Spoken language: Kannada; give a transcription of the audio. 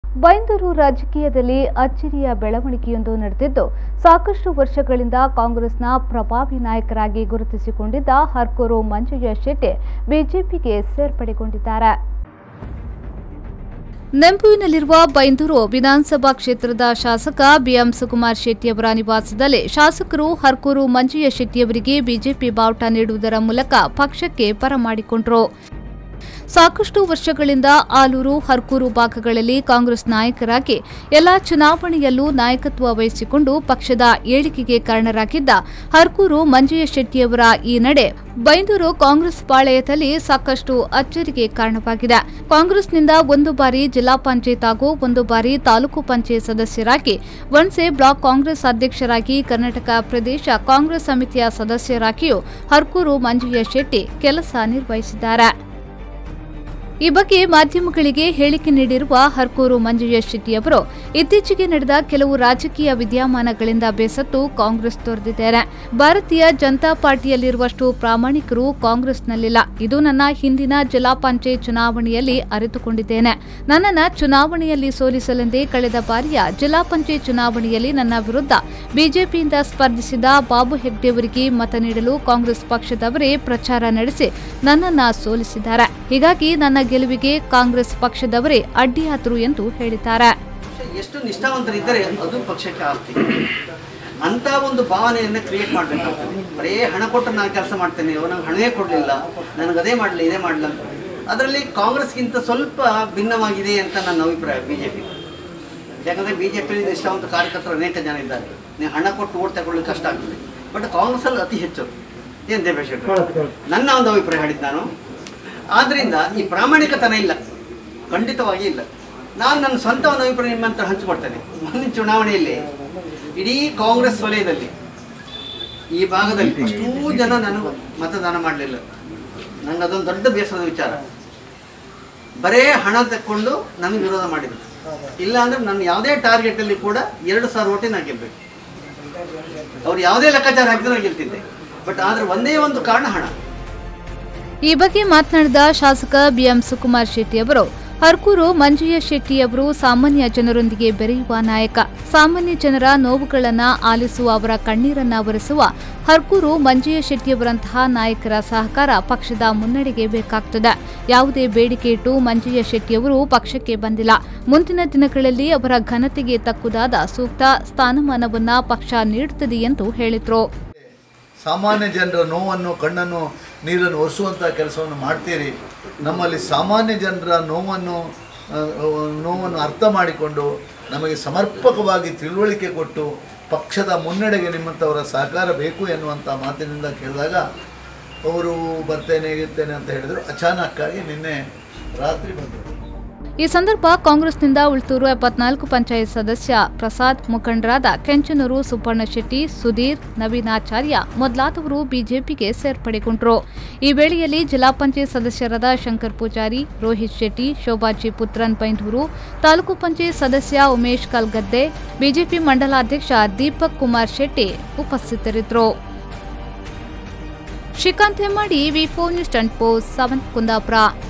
ಬೈಂದೂರು ರಾಜಕೀಯದಲ್ಲಿ ಅಚ್ಚರಿಯ ಬೆಳವಣಿಗೆಯೊಂದು ನಡೆದಿದ್ದು ಸಾಕಷ್ಟು ವರ್ಷಗಳಿಂದ ಕಾಂಗ್ರೆಸ್ನ ಪ್ರಭಾವಿ ನಾಯಕರಾಗಿ ಗುರುತಿಸಿಕೊಂಡಿದ್ದ ಹರ್ಕೂರು ಮಂಜಯ್ಯ ಶೆಟ್ಟಿ ಬಿಜೆಪಿಗೆ ಸೇರ್ಪಡೆಗೊಂಡಿದ್ದಾರೆ ನೆಂಪುವಿನಲ್ಲಿರುವ ಬೈಂದೂರು ವಿಧಾನಸಭಾ ಕ್ಷೇತ್ರದ ಶಾಸಕ ಬಿಎಂ ಸುಕುಮಾರ್ ಶೆಟ್ಟಿಯವರ ನಿವಾಸದಲ್ಲಿ ಶಾಸಕರು ಹರ್ಕೂರು ಮಂಜಯ್ಯ ಶೆಟ್ಟಿಯವರಿಗೆ ಬಿಜೆಪಿ ಬಾವುಟ ನೀಡುವುದರ ಮೂಲಕ ಪಕ್ಷಕ್ಕೆ ಬರಮಾಡಿಕೊಂಡರು ಸಾಕಷ್ಟು ವರ್ಷಗಳಿಂದ ಆಲೂರು ಹರ್ಕೂರು ಭಾಗಗಳಲ್ಲಿ ಕಾಂಗ್ರೆಸ್ ನಾಯಕರಾಗಿ ಎಲ್ಲಾ ಚುನಾವಣೆಯಲ್ಲೂ ನಾಯಕತ್ವ ವಹಿಸಿಕೊಂಡು ಪಕ್ಷದ ಏಳಿಗೆಗೆ ಕಾರಣರಾಗಿದ್ದ ಹರ್ಕೂರು ಮಂಜಯ್ಯ ಶೆಟ್ಟಿಯವರ ಈ ನಡೆ ಬೈಂದೂರು ಕಾಂಗ್ರೆಸ್ ಪಾಳೆಯದಲ್ಲಿ ಸಾಕಷ್ಟು ಅಚ್ಚರಿಗೆ ಕಾರಣವಾಗಿದೆ ಕಾಂಗ್ರೆಸ್ನಿಂದ ಒಂದು ಬಾರಿ ಜಿಲ್ಲಾ ಪಂಚಾಯತ್ ಹಾಗೂ ಒಂದು ಬಾರಿ ತಾಲೂಕು ಪಂಚಾಯತ್ ಸದಸ್ಯರಾಗಿ ವನ್ಸೆ ಬ್ಲಾಕ್ ಕಾಂಗ್ರೆಸ್ ಅಧ್ಯಕ್ಷರಾಗಿ ಕರ್ನಾಟಕ ಪ್ರದೇಶ ಕಾಂಗ್ರೆಸ್ ಸಮಿತಿಯ ಸದಸ್ಯರಾಗಿಯೂ ಹರ್ಕೂರು ಮಂಜಯ್ಯ ಶೆಟ್ಟಿ ಕೆಲಸ ನಿರ್ವಹಿಸಿದ್ದಾರೆ ಈ ಬಗ್ಗೆ ಮಾಧ್ಯಮಗಳಿಗೆ ಹೇಳಿಕೆ ನೀಡಿರುವ ಹರ್ಕೂರು ಮಂಜಯ್ಯ ಶೆಟ್ಟಿಯವರು ಇತ್ತೀಚೆಗೆ ನಡೆದ ಕೆಲವು ರಾಜಕೀಯ ವಿದ್ಯಮಾನಗಳಿಂದ ಬೇಸತ್ತು ಕಾಂಗ್ರೆಸ್ ತೊರೆದಿದ್ದಾರೆ ಭಾರತೀಯ ಜನತಾ ಪಾರ್ಟಿಯಲ್ಲಿರುವಷ್ಟು ಪ್ರಾಮಾಣಿಕರು ಕಾಂಗ್ರೆಸ್ನಲ್ಲಿಲ್ಲ ಇದು ನನ್ನ ಹಿಂದಿನ ಜಿಲ್ಲಾ ಪಂಚಾಯತ್ ಚುನಾವಣೆಯಲ್ಲಿ ಅರಿತುಕೊಂಡಿದ್ದೇನೆ ನನ್ನನ್ನ ಚುನಾವಣೆಯಲ್ಲಿ ಸೋಲಿಸಲೆಂದೇ ಕಳೆದ ಬಾರಿಯ ಜಿಲ್ಲಾ ಪಂಚಾಯತ್ ಚುನಾವಣೆಯಲ್ಲಿ ನನ್ನ ವಿರುದ್ಧ ಬಿಜೆಪಿಯಿಂದ ಸ್ಪರ್ಧಿಸಿದ ಬಾಬು ಹೆಗ್ಡೆಯವರಿಗೆ ಮತ ನೀಡಲು ಕಾಂಗ್ರೆಸ್ ಪಕ್ಷದವರೇ ಪ್ರಚಾರ ನಡೆಸಿ ನನ್ನನ್ನ ಸೋಲಿಸಿದ್ದಾರೆ ಹೀಗಾಗಿ ನನ್ನ ಗೆಲುವಿಗೆ ಕಾಂಗ್ರೆಸ್ ಪಕ್ಷದವರೇ ಅಡ್ಡಿಯಾದರು ಎಂದು ಹೇಳಿದ್ದಾರೆ ಎಷ್ಟು ನಿಷ್ಠಾವಂತರಿದ್ದರೆ ಅದು ಪಕ್ಷಕ್ಕೆ ಆಸ್ತಿ ಅಂತ ಒಂದು ಭಾವನೆಯನ್ನು ಕ್ರಿಯೇಟ್ ಮಾಡಬೇಕಾಗ್ತದೆ ಬರೇ ಹಣ ಕೊಟ್ಟು ನಾನು ಕೆಲಸ ಮಾಡ್ತೇನೆ ನನಗೆ ಹಣವೇ ಕೊಡಲಿಲ್ಲ ನನಗೆ ಅದೇ ಮಾಡಲಿ ಇದೇ ಮಾಡಲ್ಲ ಅಂತ ಅದರಲ್ಲಿ ಕಾಂಗ್ರೆಸ್ಗಿಂತ ಸ್ವಲ್ಪ ಭಿನ್ನವಾಗಿದೆ ಅಂತ ನನ್ನ ಅಭಿಪ್ರಾಯ ಬಿ ಜೆ ಪಿ ಯಾಕಂದರೆ ಬಿ ಜೆ ಪಿಯಲ್ಲಿ ನಿಷ್ಠಾವಂತ ಕಾರ್ಯಕರ್ತರು ಅನೇಕ ಜನ ಇದ್ದಾರೆ ನೀವು ಹಣ ಕೊಟ್ಟು ಓಟ್ ತಗೊಳ್ಳಿಕ್ಕೆ ಕಷ್ಟ ಆಗ್ತದೆ ಬಟ್ ಕಾಂಗ್ರೆಸ್ಸಲ್ಲಿ ಅತಿ ಹೆಚ್ಚು ಏನು ದೇವೇಶ್ ಶೆಟ್ಟರ್ ನನ್ನ ಒಂದು ಅಭಿಪ್ರಾಯ ಹೇಳಿದ್ದು ನಾನು ಆದ್ದರಿಂದ ಈ ಪ್ರಾಮಾಣಿಕತನ ಇಲ್ಲ ಖಂಡಿತವಾಗಿ ಇಲ್ಲ ನಾನು ನನ್ನ ಸ್ವಂತ ಒಂದು ಅಭಿಪ್ರಾಯ ನಿಮ್ಮ ಹತ್ರ ಹಂಚಿಕೊಡ್ತೇನೆ ಮುಂದಿನ ಚುನಾವಣೆಯಲ್ಲಿ ಇಡೀ ಕಾಂಗ್ರೆಸ್ ವಲಯದಲ್ಲಿ ಈ ಭಾಗದಲ್ಲಿ ಅಷ್ಟೂ ಜನ ನನಗೆ ಮತದಾನ ಮಾಡಲಿಲ್ಲ ನಂಗೆ ಅದೊಂದು ದೊಡ್ಡ ಬೇಸರದ ವಿಚಾರ ಬರೇ ಹಣ ತಕ್ಕೊಂಡು ನನಗೆ ವಿರೋಧ ಮಾಡಿದ್ರು ಇಲ್ಲ ಅಂದ್ರೆ ನನ್ನ ಯಾವುದೇ ಟಾರ್ಗೆಟಲ್ಲಿ ಕೂಡ ಎರಡು ಸಾವಿರ ಓಟೇ ನಾನು ಗೆಲ್ಬೇಕು ಅವ್ರು ಯಾವುದೇ ಲೆಕ್ಕಾಚಾರ ಹಾಕಿದ್ರೆ ನಾನು ಗೆಲ್ತಿದ್ದೆ ಬಟ್ ಆದ್ರೆ ಒಂದೇ ಒಂದು ಕಾರಣ ಹಣ ಈ ಬಗ್ಗೆ ಮಾತನಾಡಿದ ಶಾಸಕ ಬಿಎಂ ಸುಕುಮಾರ್ ಶೆಟ್ಟಿ ಅವರು ಹರ್ಕೂರು ಮಂಜಯ್ಯ ಶೆಟ್ಟಿಯವರು ಸಾಮಾನ್ಯ ಜನರೊಂದಿಗೆ ಬೆರೆಯುವ ನಾಯಕ ಸಾಮಾನ್ಯ ಜನರ ನೋವುಗಳನ್ನ ಆಲಿಸುವ ಅವರ ಕಣ್ಣೀರನ್ನ ಒರೆಸುವ ಹರ್ಕೂರು ಮಂಜಯ್ಯ ಶೆಟ್ಟಿಯವರಂತಹ ನಾಯಕರ ಸಹಕಾರ ಪಕ್ಷದ ಮುನ್ನಡೆಗೆ ಬೇಕಾಗ್ತದೆ ಯಾವುದೇ ಬೇಡಿಕೆ ಇಟ್ಟು ಮಂಜಯ್ಯ ಶೆಟ್ಟಿಯವರು ಪಕ್ಷಕ್ಕೆ ಬಂದಿಲ್ಲ ಮುಂದಿನ ದಿನಗಳಲ್ಲಿ ಅವರ ಘನತೆಗೆ ತಕ್ಕುದಾದ ಸೂಕ್ತ ಸ್ಥಾನಮಾನವನ್ನ ಪಕ್ಷ ನೀಡುತ್ತದೆ ಎಂದು ಹೇಳಿದ್ರು ಸಾಮಾನ್ಯ ಜನರ ನೋವನ್ನು ಕಣ್ಣನ್ನು ನೀರನ್ನು ಒರೆಸುವಂಥ ಕೆಲಸವನ್ನು ಮಾಡ್ತೀರಿ ನಮ್ಮಲ್ಲಿ ಸಾಮಾನ್ಯ ಜನರ ನೋವನ್ನು ಆ, ನೋವನ್ನು ಅರ್ಥ ಮಾಡಿಕೊಂಡು ನಮಗೆ ಸಮರ್ಪಕವಾಗಿ ತಿಳುವಳಿಕೆ ಕೊಟ್ಟು ಪಕ್ಷದ ಮುನ್ನಡೆಗೆ ನಿಮ್ಮಂಥವರ ಸಹಕಾರ ಬೇಕು ಎನ್ನುವಂಥ ಮಾತಿನಿಂದ ಕೇಳಿದಾಗ ಅವರು ಬರ್ತೇನೆ ಇರ್ತೇನೆ ಅಂತ ಹೇಳಿದರು ಅಚಾನಕ್ಕಾಗಿ ನಿನ್ನೆ ರಾತ್ರಿ ಬಂದರು ಈ ಸಂದರ್ಭ ಕಾಂಗ್ರೆಸ್ನಿಂದ ಉಳ್ತೂರು ಎಪ್ಪತ್ನಾಲ್ಕು ಪಂಚಾಯತ್ ಸದಸ್ಯ ಪ್ರಸಾದ್ ಮುಖಂಡರಾದ ಕೆಂಚನೂರು ಸುಬ್ಬಣ್ಣ ಶೆಟ್ಟಿ ಸುಧೀರ್ ನವೀನಾಚಾರ್ಯ ಮೊದಲಾದವರು ಬಿಜೆಪಿಗೆ ಸೇರ್ಪಡೆಗೊಂಡರು ಈ ವೇಳೆಯಲ್ಲಿ ಜಿಲ್ಲಾ ಪಂಚಾಯತ್ ಸದಸ್ಯರಾದ ಶಂಕರ್ ಪೂಜಾರಿ ರೋಹಿತ್ ಶೆಟ್ಟಿ ಶೋಭಾಜಿ ಪುತ್ರನ್ ಬೈಂದೂರು ತಾಲೂಕು ಪಂಚಾಯತ್ ಸದಸ್ಯ ಉಮೇಶ್ ಕಲ್ಗದ್ದೆ ಬಿಜೆಪಿ ಮಂಡಲಾಧ್ಯಕ್ಷ ದೀಪಕ್ ಕುಮಾರ್ ಶೆಟ್ಟಿ ಉಪಸ್ಥಿತರಿದ್ದರು Shrikanth Hemmadi V four news ten post seven Kundapura